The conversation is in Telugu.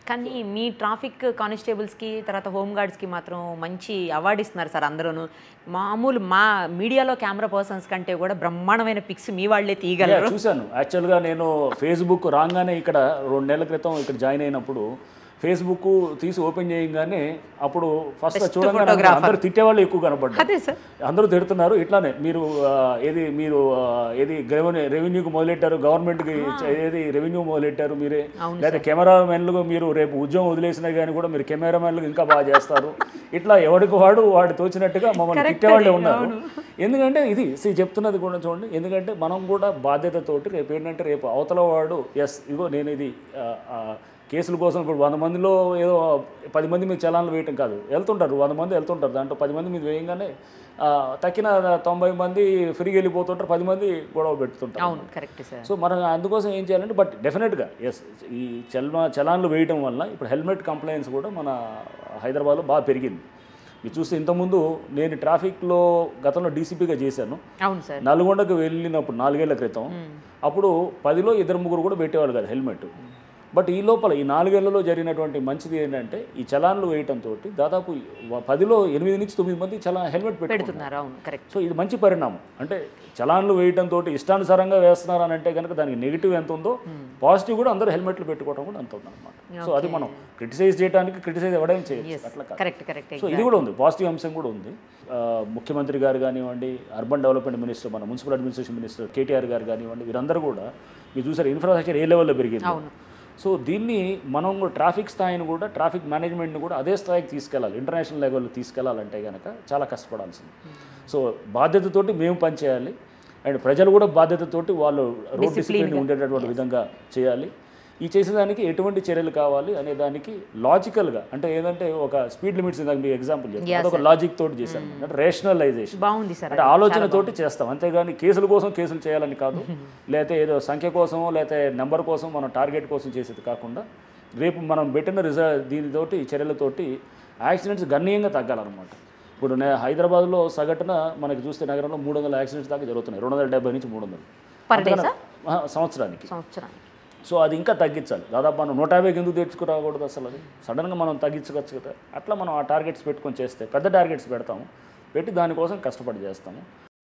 కానీ మీ ట్రాఫిక్ కానిస్టేబుల్స్కి తర్వాత హోమ్ గార్డ్స్కి మాత్రం మంచి అవార్డు ఇస్తున్నారు సార్ అందరూను మామూలు మా మీడియాలో కెమెరా పర్సన్స్ కంటే కూడా బ్రహ్మాండమైన పిక్స్ మీ వాళ్ళే తీయగలరు Yeah, చూశాను యాక్చువల్గా నేను ఫేస్బుక్ రాగానే ఇక్కడ రెండు నెలల క్రితం ఇక్కడ జాయిన్ అయినప్పుడు ఫేస్బుక్ తీసి ఓపెన్ చేయగానే అప్పుడు ఫస్ట్ చూడగానే photographer. అందరూ తిట్టేవాళ్ళు ఎక్కువ కనపడ్డారు అదే సార్ అందరూ తిడుతున్నారు ఇట్లానే మీరు ఆ, ఏది మీరు ఆ, ఏది రెవెన్యూ రెవెన్యూకి మొదలెట్టారు గవర్నమెంట్కి ఏది రెవెన్యూ మొదలెట్టారు మీరే లేదా కెమెరామెన్లుగా మీరు రేపు ఉద్యోగం వదిలేసినా కానీ కూడా మీరు కెమెరామెన్లు ఇంకా బాగా చేస్తారు ఇట్లా ఎవరికి వాడు వాడు తోచినట్టుగా మమ్మల్ని తిట్టేవాళ్ళే ఉన్నారు ఎందుకంటే ఇది see, చెప్తున్నది కూడా చూడండి ఎందుకంటే మనం కూడా బాధ్యతతోటి రేపు ఏంటంటే రేపు అవతల వాడు ఎస్ ఇగో నేను ఇది ఆ, ఆ, కేసుల కోసం ఇప్పుడు వంద మందిలో ఏదో పది మంది మీద చలాన్లు వేయటం కాదు వెళ్తుంటారు వంద మంది వెళ్తుంటారు దాంట్లో పది మంది మీద వేయంగానే ఆ, తక్కిన తొంభై మంది ఫ్రీగా వెళ్ళిపోతుంటారు పది మంది గొడవ పెడుతుంటారు అవును కరెక్ట్ సార్ సో మనం అందుకోసం ఏం చేయాలంటే బట్ డెఫినెట్గా ఎస్ ఈ చలన చలాన్లు వేయటం వల్ల ఇప్పుడు హెల్మెట్ కంప్లైంట్స్ కూడా మన హైదరాబాద్లో బాగా పెరిగింది మీరు చూస్తే ఇంతకుముందు నేను ట్రాఫిక్లో గతంలో డీసీపీగా చేశాను అవును సార్ నల్గొండకు వెళ్ళినప్పుడు నాలుగేళ్ల క్రితం అప్పుడు పదిలో ఇద్దరు ముగ్గురు కూడా పెట్టేవాళ్ళు కాదు హెల్మెట్ బట్ ఈ లోపల ఈ నాలుగేళ్లలో జరిగినటువంటి మంచిది ఏంటంటే ఈ చలాన్లు వేయటంతో దాదాపు వ- పదిలో ఎనిమిది నుంచి తొమ్మిది మంది చలా హెల్మెట్ పెట్టుకుంటున్నారు పెడుతున్నారు అవును కరెక్ట్ సో ఇది మంచి పరిణామం అంటే చలాన్లు వేయడంతో ఇష్టానుసారంగా వేస్తున్నారు అని అంటే కనుక దానికి నెగిటివ్ ఎంత ఉందో పాజిటివ్ కూడా అందరూ హెల్మెట్లు పెట్టుకోవడం కూడా అంత ఉందన్నమాట సో అది మనం క్రిటిసైజ్ చేయడానికి క్రిటిసైజ్ ఎవడేం చేయొచ్చు అట్లా కాదు కరెక్ట్ కరెక్ట్ సో ఇది కూడా ఉంది పాజిటివ్ అంశం కూడా ఉంది ఆ, ముఖ్యమంత్రి గారు కానివ్వండి అర్బన్ డెవలప్మెంట్ మినిస్టర్ మన municipal administration minister KTR garu కానివ్వండి వీరందరూ కూడా మీరు చూసారు ఇన్ఫ్రాస్ట్రక్చర్ ఏ లెవెల్లో పెరిగింది అవును సో దీన్ని మనం కూడా ట్రాఫిక్ స్థాయిని కూడా ట్రాఫిక్ మేనేజ్మెంట్ని కూడా అదే స్థాయికి తీసుకెళ్ళాలి ఇంటర్నేషనల్ లెవెల్లో తీసుకెళ్ళాలంటే కనుక చాలా కష్టపడాల్సింది సో బాధ్యతతోటి మేము పనిచేయాలి అండ్ ప్రజలు కూడా బాధ్యతతోటి వాళ్ళు రోడ్ డిసిప్లిన్ ఉండేటటువంటి విధంగా చేయాలి ఈ చేసేదానికి ఎటువంటి చర్యలు కావాలి అనే దానికి లాజికల్గా అంటే ఏంటంటే ఒక స్పీడ్ లిమిట్స్ ఇందాక మీ ఎగ్జాంపుల్ చెప్పాను అదొక లాజిక్ తోటి చేశాను అంటే రేషనలైజేషన్ బాగుంది సార్ అంటే ఆలోచనతోటి చేస్తాం అంతేగాని కేసుల కోసం కేసులు చేయాలని కాదు లేకపోతే ఏదో సంఖ్య కోసమో లేకపోతే నెంబర్ కోసం మనం టార్గెట్ కోసం చేసేది కాకుండా రేపు మనం పెట్టిన రిజల్ట్ దీనితోటి చర్యలతోటి యాక్సిడెంట్స్ గణనీయంగా తగ్గాలన్నమాట ఇప్పుడు నే హైదరాబాద్లో సగటున మనకి చూస్తే నగరంలో మూడు వందల యాక్సిడెంట్స్ దాకా జరుగుతున్నాయి రెండు వందల డెబ్బై నుంచి మూడు వందలు పర్ డే అంతకన్నా- సార్ ఆహా, సంవత్సరానికి సంవత్సరానికి సో అది ఇంకా తగ్గించాలి దాదాపు మనం నూట యాభైకి ఎందుకు తెచ్చుకురాకూడదు అసలు అది సడన్గా మనం తగ్గించవచ్చు కదా అట్లా మనం ఆ టార్గెట్స్ పెట్టుకొని చేస్తే పెద్ద టార్గెట్స్ పెడతాము పెట్టి దానికోసం కష్టపడి చేస్తాము